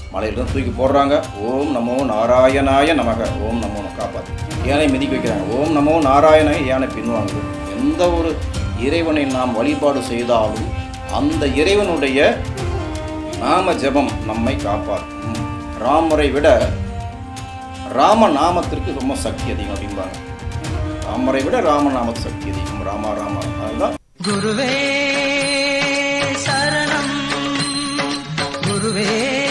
மலையிலிருந்து தூக்கி போடுறாங்க ஓம் நமோ நாராயணாய நமக ஓம் நமோ காப்பாற்று யானை மிதிக்க வைக்கிறாங்க ஓம் நமோ நாராயணாய யானை பின்வாங்குது எந்த ஒரு இறைவனை நாம் வழிபாடு செய்தாலும் அந்த இறைவனுடைய நாம ஜெபம் நம்மை காப்பாற்றும் ராமரை விட ராம நாமத்திற்கு ரொம்ப சக்தி அதிகம் அப்படிம்பாங்க ராமரை விட ராம நாமத்து சக்தி அதிகம் ராமா ராமா அதுதான் குருவே சரணம் குருவே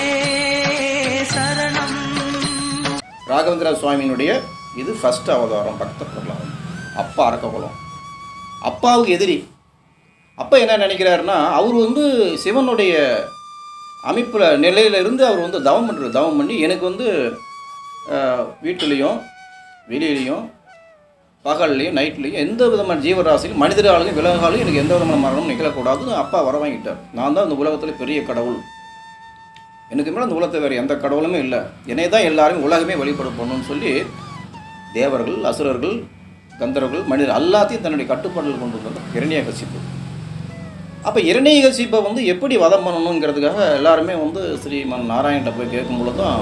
சரணம் ராகவேந்திர சுவாமியினுடைய இது ஃபர்ஸ்ட் அவதாரம் பக்த பிரகலாதன் அப்பா அரக்ககுலம் அப்பாவுக்கு எதிரி அப்பா என்ன நினைக்கிறாருன்னா அவர் வந்து சிவனுடைய அமைப்பில் நிலையில இருந்து அவர் வந்து தவம் பண்ணுறாரு தவம் பண்ணி எனக்கு வந்து அஹ், வீட்டிலையும் வெளியிலையும் பகல்லையும் நைட்லையும் எந்த விதமான ஜீவராசியும் மனிதராலையும் விலங்காலையும் எனக்கு எந்த விதமான மரணமும் நிகழக்கூடாதுன்னு அப்பா வர வாங்கிட்டார் நான் தான் இந்த உலகத்தில் பெரிய கடவுள் எனக்கு மேலே அந்த உலகத்தில் வேறு எந்த கடவுளுமே இல்லை என்னை தான் எல்லாரும் உலகமே வழிபட பண்ணணும்னு சொல்லி தேவர்கள் அசுரர்கள் கந்தர்கள் மனிதர் எல்லாத்தையும் தன்னுடைய கட்டுப்பாட்டில் கொண்டு வந்த இரணிய கசிப்பு அப்போ இரணிய கசிப்பை வந்து எப்படி வதம் பண்ணணுங்கிறதுக்காக எல்லாருமே வந்து ஸ்ரீமன் நாராயண்கிட்ட போய் கேட்கும் பொழுது தான்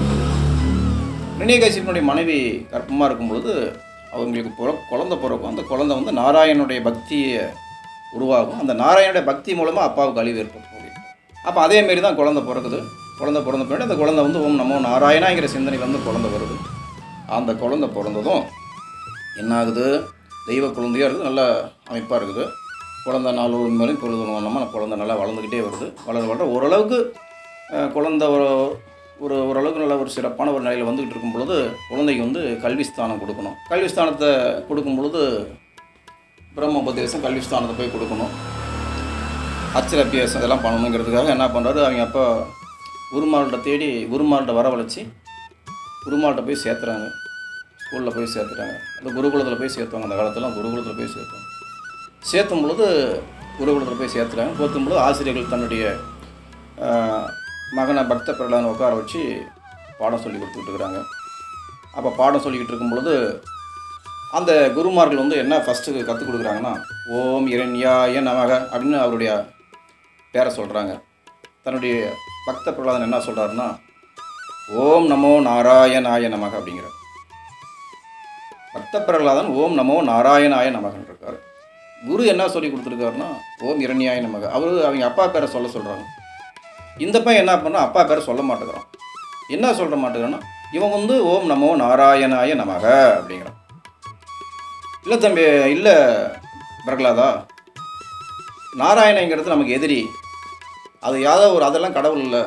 இரணிய கசிப்பினுடைய மனைவி கர்ப்பமாக இருக்கும் பொழுது அவங்களுக்கு பிற குழந்தை பிறக்கும் அந்த குழந்தை வந்து நாராயணனுடைய பக்தியை உருவாகும் அந்த நாராயணனுடைய பக்தி மூலமாக அப்பாவுக்கு அழிவு ஏற்பட்டு முடியும் அப்போ அதேமாரி தான் குழந்தை பிறக்குது குழந்தை பிறந்த பின்னாடி அந்த குழந்தை வந்து ஓம் நமோ நாராயணாங்கிற சிந்தனை வந்து குழந்தை வருது அந்த குழந்தை பிறந்ததும் என்ன ஆகுது தெய்வ குழந்தையாக இருக்குது நல்ல அமைப்பாக இருக்குது குழந்தை நாலு ஒரு மேலும் பொழுது நம்ம குழந்தை நல்லா வளர்ந்துக்கிட்டே வருது வளர வளர ஓரளவுக்கு அஹ், குழந்தை ஒரு ஒரு ஓரளவுக்கு நல்ல ஒரு சிறப்பான ஒரு நிலையில் வந்துக்கிட்டு இருக்கும் பொழுது குழந்தைக்கு வந்து கல்வி ஸ்தானம் கொடுக்கணும் கல்வி ஸ்தானத்தை கொடுக்கும் பொழுது பிரம்ம உபதேசம் கல்வி ஸ்தானத்தை போய் கொடுக்கணும் அச்சர அபியாசம் இதெல்லாம் பண்ணணுங்கிறதுக்காக என்ன பண்ணுறாரு அவங்க அப்பா குருமால்கிட்ட தேடி குருமால்கிட்ட வரவழைச்சி குருமால்கிட்ட போய் சேர்த்துறாங்க ஸ்கூலில் போய் சேர்த்துட்டாங்க அந்த குருகுலத்தில் போய் சேர்த்துவாங்க அந்த காலத்தில் குருகுலத்தில் போய் சேர்த்துவாங்க சேர்த்தும் பொழுது குருகுலத்தில் போய் சேர்த்துறாங்க சேர்த்தும் பொழுது ஆசிரியர்கள் தன்னுடைய ஆஹ், மகனை பக்த பிரகலாதனை உட்கார வச்சு பாடம் சொல்லி கொடுத்துட்டு இருக்கிறாங்க அப்போ பாடம் சொல்லிக்கிட்டு இருக்கும் பொழுது அந்த குருமார்கள் வந்து என்ன ஃபஸ்ட்டு கற்றுக் கொடுக்குறாங்கன்னா ஓம் இரண்யாய நமக அப்படின்னு அவருடைய பேரை சொல்கிறாங்க தன்னுடைய பக்த பிரகலாதன் என்ன சொல்கிறாருன்னா ஓம் நமோ நாராயணாய நமக அப்படிங்கிற பக்த பிரகலாதன் ஓம் நமோ நாராயணாய நமகன் இருக்கார் குரு என்ன சொல்லி கொடுத்துருக்காருன்னா ஓம் இரண்யாய நமக அவர் அவங்க அப்பா பேரை சொல்ல சொல்கிறாங்க இந்த பையன் என்ன பண்ணா அப்பா பேரை சொல்ல மாட்டேங்கிறான் என்ன சொல்ல மாட்டேங்கிறான்னா இவன் வந்து ஓம் நமோ நாராயணாய நமக அப்படிங்கிறான் இல்லை தம்பி இல்லை பிரகலாதா நாராயணங்கிறது நமக்கு எதிரி அது யாதோ ஒரு அதெல்லாம் கடவுள் இல்லை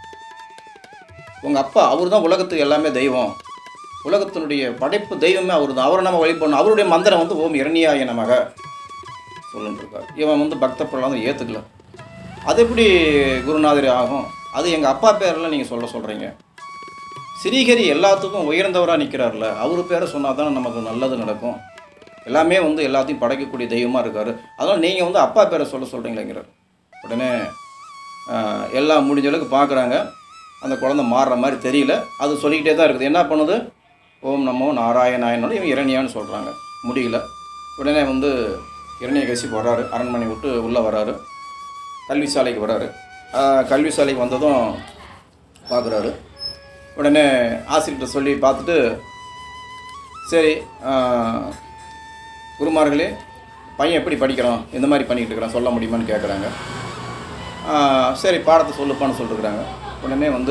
உங்கள் அப்பா அவர் தான் உலகத்துக்கு எல்லாமே தெய்வம் உலகத்தினுடைய படைப்பு தெய்வமே அவர் தான் அவரை நம்ம வழிபடணும் அவருடைய மந்திரம் வந்து ஓம் இரணியாய நமக சொல்லுன்ட்ருக்கார் இவன் வந்து பக்த பிரகலாதன் ஏற்றுக்கல அது எப்படி குருநாதர் ஆகும் அது எங்கள் அப்பா பேரில் நீங்கள் சொல்ல சொல்கிறீங்க ஸ்ரீஹரி எல்லாத்துக்கும் உயர்ந்தவராக நிற்கிறார்ல அவர் பேரை சொன்னால் தானே நமக்கு நல்லது நடக்கும் எல்லாமே வந்து எல்லாத்தையும் படைக்கக்கூடிய தெய்வமாக இருக்கார் அதனால் நீங்கள் வந்து அப்பா பேரை சொல்ல சொல்கிறீங்களேங்கிறார் உடனே ஆஹ், எல்லாம் முடிஞ்ச அளவுக்கு பார்க்குறாங்க அந்த குழந்தை மாறுற மாதிரி தெரியல அது சொல்லிக்கிட்டே தான் இருக்குது என்ன பண்ணுது ஓம் நமோ நாராயணாயனோட இவன் இரணியான்னு சொல்கிறாங்க முடியல உடனே வந்து இரணிய கசி வர்றாரு அரண்மனை விட்டு உள்ளே வராரு கல்வி சாலைக்கு வராரு ஆஹ், கல்வி சாலைக்கு வந்ததும் பார்க்குறாரு உடனே ஆசிரியர்கிட்ட சொல்லி பார்த்துட்டு சரி ஆஹ், குருமார்களே பையன் எப்படி படிக்கிறான் இந்த மாதிரி பண்ணிக்கிட்டு இருக்கிறான் சொல்ல முடியுமான்னு கேட்குறாங்க சரி பாடத்தை சொல்லுப்பான்னு சொல்லிருக்கிறாங்க உடனே வந்து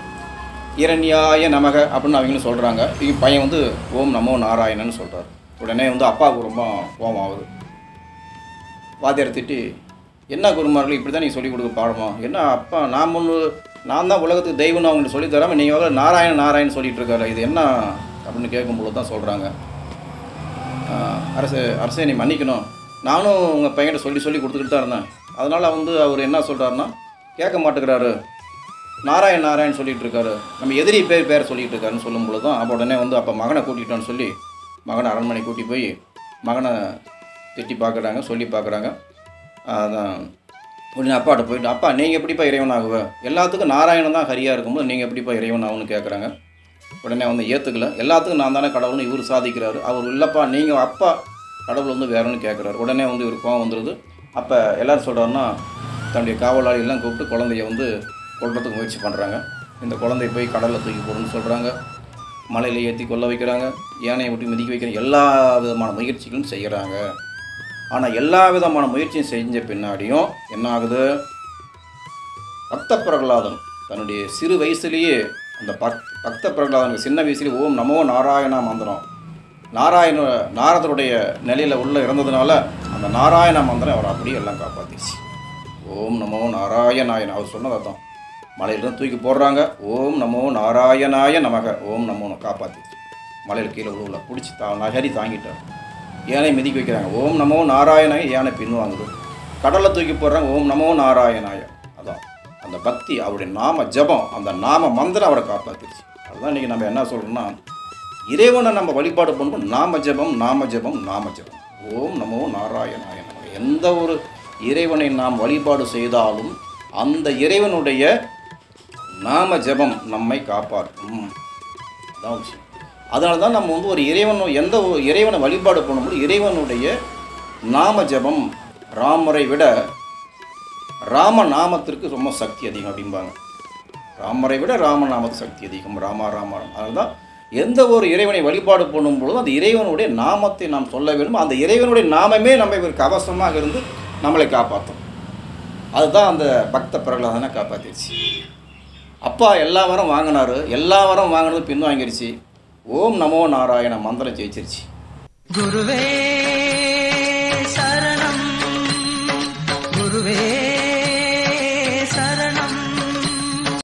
இரண்யாய நமக அப்படின்னு அவங்களும் சொல்கிறாங்க இவங்க பையன் வந்து ஓம் நமோ நாராயணன்னு சொல்கிறார் உடனே வந்து அப்பாவுக்கு ரொம்ப கோபம் ஆகுது வாத்தியார் திட்டி என்ன குருமார்கள் இப்படி தான் நீங்கள் சொல்லிக் கொடுக்க பாடமா என்ன அப்பா நான் ஒன்று நான் தான் உலகத்துக்கு தெய்வம்னு அவங்களுக்கு சொல்லித் தராமல் நீங்கள் வந்து நாராயண நாராயண் சொல்லிட்டு இருக்காரு இது என்ன அப்படின்னு கேட்கும்பொழுது தான் சொல்கிறாங்க அரசு அரசே நீ மன்னிக்கணும் நானும் உங்கள் பையன்கிட்ட சொல்லி சொல்லி கொடுத்துக்கிட்டு தான் இருந்தேன் அதனால் வந்து அவர் என்ன சொல்கிறாருன்னா கேட்க மாட்டேங்கிறாரு நாராயண் நாராயண் சொல்லிட்டு இருக்காரு நம்ம எதிரி பேர் பேர் சொல்லிட்டு இருக்காருன்னு சொல்லும்பொழுது தான் அப்போ உடனே வந்து அப்போ மகனை கூட்டிட்டோன்னு சொல்லி மகனை அரண்மனை கூட்டி போய் மகனை திட்டி பார்க்குறாங்க சொல்லி பார்க்குறாங்க அதான் உடனே அப்பாட்ட போயிட்டு அப்பா நீங்கள் எப்படிப்பா இறைவன் ஆகுவ எல்லாத்துக்கும் நாராயணன் தான் ஹரியாக இருக்கும்போது நீங்கள் எப்படிப்பா இறைவன் ஆகுன்னு கேட்குறாங்க உடனே வந்து ஏற்றுக்கல எல்லாத்துக்கும் நான் தானே கடவுள்னு இவர் சாதிக்கிறாரு அவர் இல்லைப்பா நீங்கள் அப்பா கடவுள் வந்து வேறொன்னு கேட்குறாரு உடனே வந்து இவர் கோவம் வந்துடுது அப்போ எல்லாரும் சொல்கிறாருன்னா தன்னுடைய காவலாளி எல்லாம் கூப்பிட்டு குழந்தைய வந்து கொல்றதுக்கு முயற்சி பண்ணுறாங்க இந்த குழந்தைய போய் கடலில் தூக்கி போடுன்னு சொல்கிறாங்க மலையில் ஏற்றி கொல்ல வைக்கிறாங்க யானையை விட்டு மிதிக்க வைக்கிற எல்லா விதமான முயற்சிகளும் செய்கிறாங்க ஆனால் எல்லா விதமான முயற்சியும் செஞ்ச பின்னாடியும் என்ன ஆகுது பக்த பிரகலாதன் தன்னுடைய சிறு வயசுலேயே அந்த பக் பக்த பிரகலாதனுக்கு சின்ன வயசுலேயே ஓம் நமோ நாராயணா மந்திரம் நாராயண நாரதருடைய நிலையில் உள்ள இருந்ததுனால அந்த நாராயண மந்திரம் அவர் அப்படியே எல்லாம் காப்பாற்றிச்சு ஓம் நமோ நாராயணாயன் அவர் சொன்னது அதான் மலையிலிருந்து தூக்கி போடுறாங்க ஓம் நமோ நாராயணாய நமக ஓம் நமோ காப்பாற்றிச்சு மலையில் கீழே உழுவுல பிடிச்சி தா நகரி தாங்கிட்டார் யானை மிதிக்க வைக்கிறாங்க ஓம் நமோ நாராயணாய யானை பின்வாங்குது கடலில் தூக்கி போடுறாங்க ஓம் நமோ நாராயணாய அதான் அந்த பக்தி அவருடைய நாம ஜபம் அந்த நாம மந்திரம் அவரை காப்பாற்றிடுச்சு அதுதான் இன்றைக்கி நம்ம என்ன சொல்கிறோம்னா இறைவனை நம்ம வழிபாடு பண்ணும்போது நாம ஜெபம் நாம ஜெபம் நாம ஜெபம் ஓம் நமோ நாராயணாய நமக எந்த ஒரு இறைவனை நாம் வழிபாடு செய்தாலும் அந்த இறைவனுடைய நாம ஜெபம் நம்மை காப்பாற்றும் அதான் விஷயம் அதனால தான் நம்ம வந்து ஒரு இறைவன் எந்த ஒரு இறைவனை வழிபாடு பண்ணும்போது இறைவனுடைய நாம ஜெபம் ராமரை விட ராம நாமத்திற்கு ரொம்ப சக்தி அதிகம் அப்படிம்பாங்க ராமரை விட ராமநாமத்துக்கு சக்தி அதிகம் ராமா ராமா அதனால தான் எந்த ஒரு இறைவனை வழிபாடு பண்ணும் பொழுதும் அந்த இறைவனுடைய நாமத்தை நாம் சொல்ல வேண்டும் அந்த இறைவனுடைய நாமமே நம்ம ஒரு கவசமாக இருந்து நம்மளை காப்பாற்றும் அதுதான் அந்த பக்த பிரகலாதனை காப்பாற்றிடுச்சு அப்பா எல்லா வரம் வாங்கினாரு எல்லா வரம் வாங்கினது பின் வாங்கிடுச்சு ஓம் நமோ நாராயண மந்திரம் ஜெயிச்சிருச்சு குருவே சரணம் குருவே